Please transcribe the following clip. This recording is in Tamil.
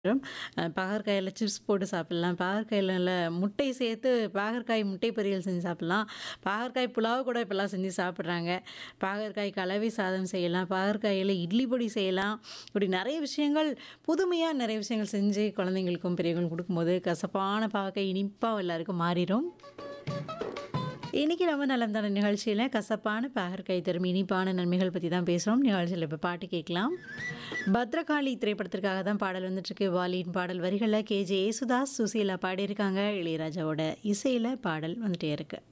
அ பாகற்காயில சிப்ஸ் போட்டு சாப்பிடலாம். பாகற்காயில முட்டை சேர்த்து பாகற்காய் முட்டை பொரியல் செஞ்சு சாப்பிடலாம். பாகற்காய் புலாவ் கூட இப்பலாம் செஞ்சு சாப்பிடுறாங்க. பாகற்காய் கலவை சாதம் செய்யலாம். பாகற்காயில இட்லி பொடி செய்யலாம். இப்படி நெறைய விஷயங்கள் புதுமையா நெறைய விஷயங்கள் செஞ்சு குழந்தைங்களுக்கும், பெரியவங்களுக்கும் குடுக்கும்போது கசப்பான பாவக்காய் இனிப்பா எல்லாருக்கும் மாறிரும். இன்னைக்கு நம்ம நலம் தான நிகழ்ச்சியில கசப்பான பாகற்காய் தரும் இனிப்பான நன்மைகள் பத்தி தான் பேசுறோம். நிகழ்ச்சியில இப்ப பாட்டு கேட்கலாம். பத்ரகாளி திரைப்படத்திற்காக தான் பாடல் வந்துட்டுருக்கு. வாலியின் பாடல் வரிகள்ல கே.ஜே. யேசுதாஸ், சுசீலா பாடியிருக்காங்க. இளையராஜாவோட இசையில பாடல் வந்துட்டே இருக்கு.